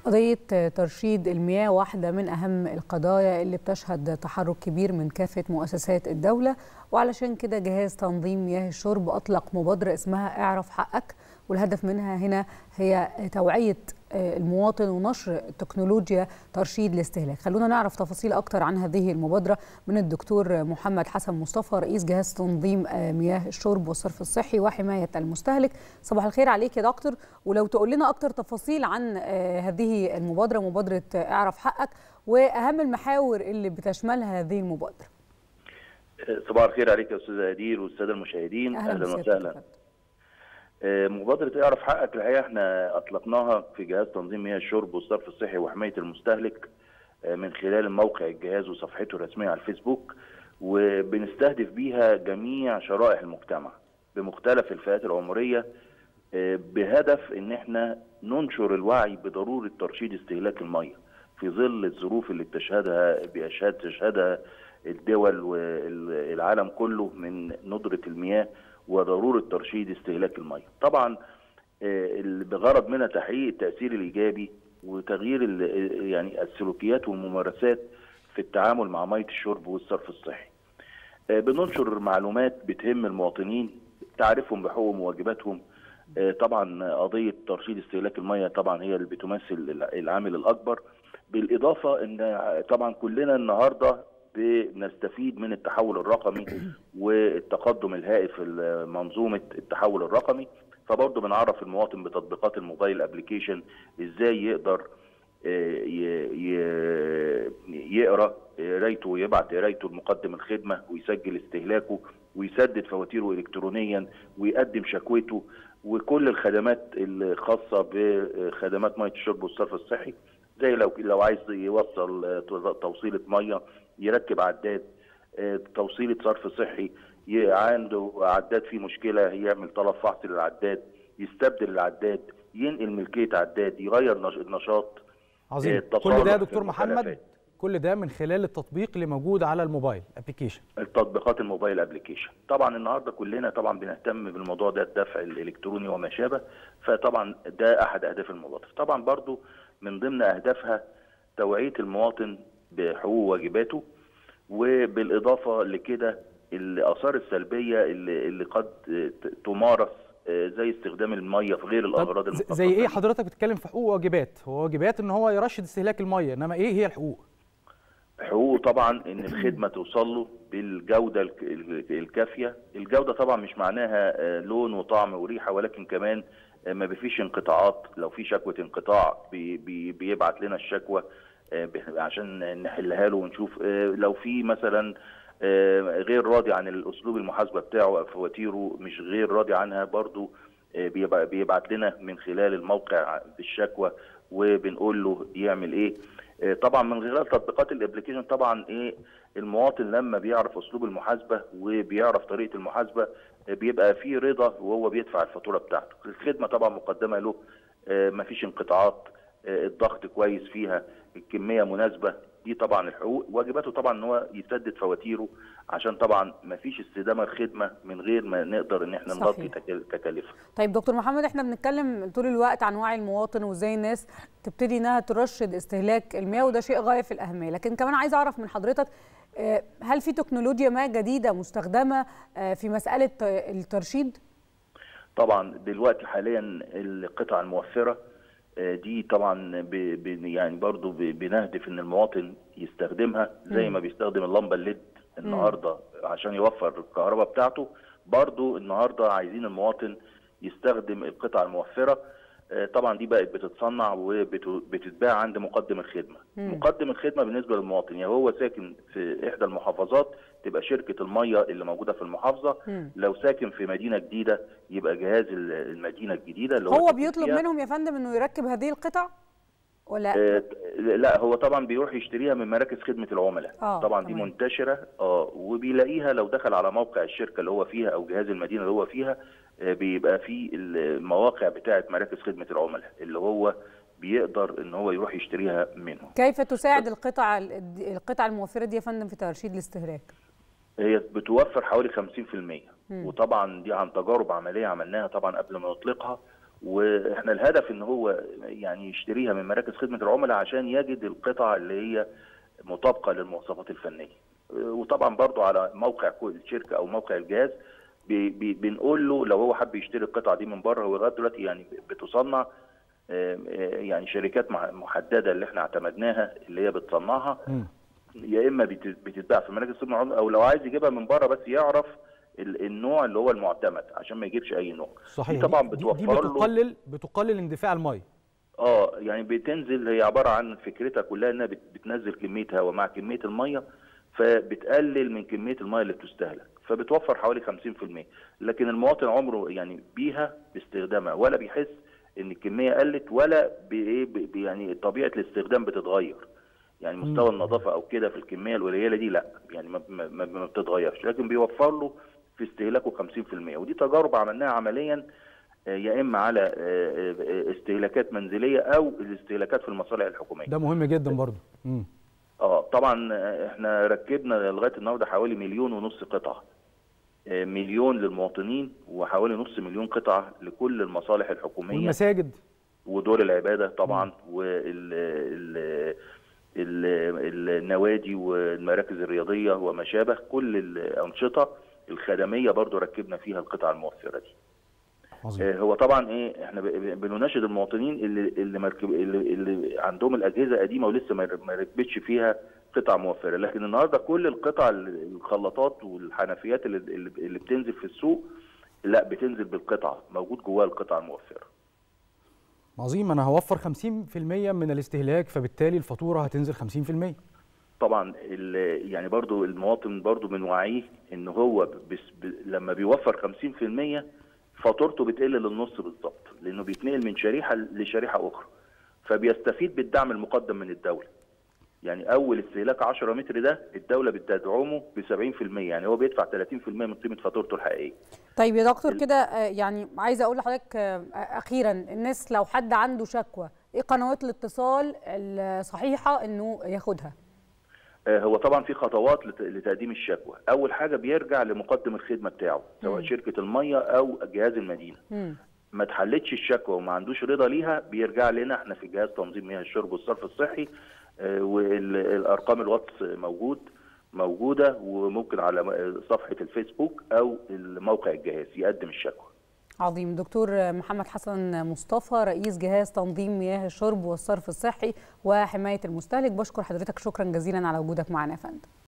قضية ترشيد المياه واحدة من أهم القضايا اللي بتشهد تحرك كبير من كافة مؤسسات الدولة وعلشان كده جهاز تنظيم مياه الشرب أطلق مبادرة اسمها اعرف حقك والهدف منها هنا هي توعية المواطن ونشر تكنولوجيا ترشيد الاستهلاك خلونا نعرف تفاصيل أكتر عن هذه المبادرة من الدكتور محمد حسن مصطفى رئيس جهاز تنظيم مياه الشرب والصرف الصحي وحماية المستهلك صباح الخير عليك يا دكتور ولو تقول لنا أكتر تفاصيل عن هذه المبادرة مبادرة اعرف حقك وأهم المحاور اللي بتشملها هذه المبادرة صباح الخير عليك يا استاذ ادير والساده المشاهدين اهلا وسهلا مبادرة اعرف حقك الحقيقة احنا اطلقناها في جهاز تنظيم مياه الشرب والصرف الصحي وحماية المستهلك من خلال موقع الجهاز وصفحته الرسمية على الفيسبوك وبنستهدف بيها جميع شرائح المجتمع بمختلف الفئات العمرية بهدف ان احنا ننشر الوعي بضرورة ترشيد استهلاك المية في ظل الظروف اللي بتشهدها بيشهد تشهدها الدول والعالم كله من ندرة المياه وضروره ترشيد استهلاك الميه. طبعا بغرض منها تحقيق التاثير الايجابي وتغيير يعني السلوكيات والممارسات في التعامل مع ميه الشرب والصرف الصحي. بننشر معلومات بتهم المواطنين تعرفهم بحقوقهم وواجباتهم. طبعا قضيه ترشيد استهلاك الميه طبعا هي اللي بتمثل العامل الاكبر بالاضافه ان طبعا كلنا النهارده بنستفيد من التحول الرقمي والتقدم الهائل في منظومه التحول الرقمي فبرضه بنعرف المواطن بتطبيقات الموبايل ابلكيشن ازاي يقدر يقرا قرايته ويبعت قرايته لمقدم الخدمه ويسجل استهلاكه ويسدد فواتيره الكترونيا ويقدم شكوته وكل الخدمات الخاصه بخدمات ميه الشرب والصرف الصحي زي لو لو عايز يوصل توصيله ميه يركب عداد توصيله صرف صحي عنده عداد فيه مشكله يعمل طلب فحص للعداد يستبدل العداد ينقل ملكيه عداد يغير النشاط عظيم كل ده يا دكتور محمد كل ده من خلال التطبيق اللي موجود على الموبايل ابلكيشن التطبيقات الموبايل ابلكيشن طبعا النهارده كلنا طبعا بنهتم بالموضوع ده الدفع الالكتروني وما شابه فطبعا ده احد اهداف المبادره طبعا برضو من ضمن اهدافها توعيه المواطن بحقوقه وواجباته وبالاضافه لكده الاثار السلبيه اللي, اللي قد تمارس زي استخدام الميه في غير الاغراض المخصصه زي ايه حضرتك بتتكلم في حقوق وواجبات هو واجبات ان هو يرشد استهلاك الميه انما ايه هي الحقوق حقوقه طبعا ان الخدمه توصل له بالجوده الكافيه الجوده طبعا مش معناها لون وطعم وريحه ولكن كمان ما بيفيش انقطاعات لو في شكوى انقطاع بي بي بيبعت لنا الشكوى عشان نحلها له ونشوف لو في مثلا غير راضي عن الاسلوب المحاسبه بتاعه او فواتيره مش غير راضي عنها برضو بيبعت لنا من خلال الموقع بالشكوى وبنقول له يعمل ايه طبعا من خلال تطبيقات الابلكيشن طبعا ايه المواطن لما بيعرف اسلوب المحاسبه وبيعرف طريقه المحاسبه بيبقى في رضا وهو بيدفع الفاتوره بتاعته الخدمه طبعا مقدمه له مفيش انقطاعات الضغط كويس فيها الكميه مناسبه دي طبعا الحقوق واجباته طبعا ان هو يسدد فواتيره عشان طبعا ما فيش استدامه الخدمه من غير ما نقدر ان احنا نغطي تكاليفها. طيب دكتور محمد احنا بنتكلم طول الوقت عن وعي المواطن وازاي الناس تبتدي انها ترشد استهلاك المياه وده شيء غايه في الاهميه، لكن كمان عايز اعرف من حضرتك هل في تكنولوجيا ما جديده مستخدمه في مساله الترشيد؟ طبعا دلوقتي حاليا القطع الموفره دي طبعا ب ب يعني برضو بنهدف ان المواطن يستخدمها زي ما بيستخدم اللمبه الليد النهارده عشان يوفر الكهرباء بتاعته برضو النهارده عايزين المواطن يستخدم القطع الموفره طبعا دي بقت بتتصنع وبتتباع عند مقدم الخدمه مم. مقدم الخدمه بالنسبه للمواطن يعني هو ساكن في احدى المحافظات تبقى شركه الميه اللي موجوده في المحافظه مم. لو ساكن في مدينه جديده يبقى جهاز المدينه الجديده اللي هو, هو بيطلب منهم يا فندم انه يركب هذه القطع ولا آه لا هو طبعا بيروح يشتريها من مراكز خدمه العملاء آه طبعا دي طبعا. منتشره اه وبيلاقيها لو دخل على موقع الشركه اللي هو فيها او جهاز المدينه اللي هو فيها بيبقى في المواقع بتاعه مراكز خدمه العملاء اللي هو بيقدر ان هو يروح يشتريها منهم. كيف تساعد القطع القطع الموفره دي يا فندم في ترشيد الاستهلاك؟ هي بتوفر حوالي 50% مم. وطبعا دي عن تجارب عمليه عملناها طبعا قبل ما نطلقها واحنا الهدف ان هو يعني يشتريها من مراكز خدمه العملاء عشان يجد القطع اللي هي مطابقه للمواصفات الفنيه وطبعا برضو على موقع كل شركه او موقع الجهاز بي بي بنقول له لو هو حب يشتري القطعه دي من بره هو لغايه دلوقتي يعني بتصنع يعني شركات محدده اللي احنا اعتمدناها اللي هي بتصنعها يا اما بتتباع في مراكز خدمه العملاء او لو عايز يجيبها من بره بس يعرف النوع اللي هو المعتمد عشان ما يجيبش اي نوع صحيح دي طبعا بتوفر دي بتقلل له بتقلل اندفاع الميه اه يعني بتنزل هي عباره عن فكرتها كلها انها بتنزل كميه هواء مع كميه الميه فبتقلل من كميه الميه اللي بتستهلك فبتوفر حوالي 50% لكن المواطن عمره يعني بيها باستخدامها ولا بيحس ان الكميه قلت ولا بايه يعني طبيعه الاستخدام بتتغير يعني مستوى النظافه او كده في الكميه القليله دي لا يعني ما, ما, ما بتتغيرش لكن بيوفر له في استهلاكه 50% ودي تجارب عملناها عمليا يا اما على استهلاكات منزليه او الاستهلاكات في المصالح الحكوميه ده مهم جدا برضه اه طبعا احنا ركبنا لغايه النهارده حوالي مليون ونص قطعه مليون للمواطنين وحوالي نص مليون قطعه لكل المصالح الحكوميه والمساجد ودور العباده طبعا وال النوادي والمراكز الرياضيه وما شابه كل الانشطه الخدميه برضو ركبنا فيها القطع الموفره دي آه هو طبعا ايه احنا بنناشد المواطنين اللي اللي, مركب اللي, اللي عندهم الاجهزه قديمه ولسه ما ركبتش فيها قطع موفره لكن النهارده كل القطع الخلاطات والحنفيات اللي, اللي بتنزل في السوق لا بتنزل بالقطعه موجود جواها القطع الموفره عظيم انا هوفر 50% من الاستهلاك فبالتالي الفاتوره هتنزل 50% طبعا يعني برضو المواطن برضو من وعيه ان هو بس ب لما بيوفر 50% فاتورته بتقل للنص بالظبط لانه بيتنقل من شريحه لشريحه اخرى فبيستفيد بالدعم المقدم من الدوله يعني اول استهلاك 10 متر ده الدوله بتدعمه ب 70% يعني هو بيدفع 30% من قيمه فاتورته الحقيقيه طيب يا دكتور كده يعني عايزه اقول لحضرتك اخيرا الناس لو حد عنده شكوى ايه قنوات الاتصال الصحيحه انه ياخدها هو طبعا في خطوات لتقديم الشكوى اول حاجه بيرجع لمقدم الخدمه بتاعه سواء م. شركه الميه او جهاز المدينه م. ما اتحلتش الشكوى وما عندوش رضا ليها بيرجع لنا احنا في جهاز تنظيم مياه الشرب والصرف الصحي آه والارقام الواتس موجود موجوده وممكن على صفحه الفيسبوك او موقع الجهاز يقدم الشكوى عظيم دكتور محمد حسن مصطفى رئيس جهاز تنظيم مياه الشرب والصرف الصحي وحمايه المستهلك بشكر حضرتك شكرا جزيلا على وجودك معنا يا فندم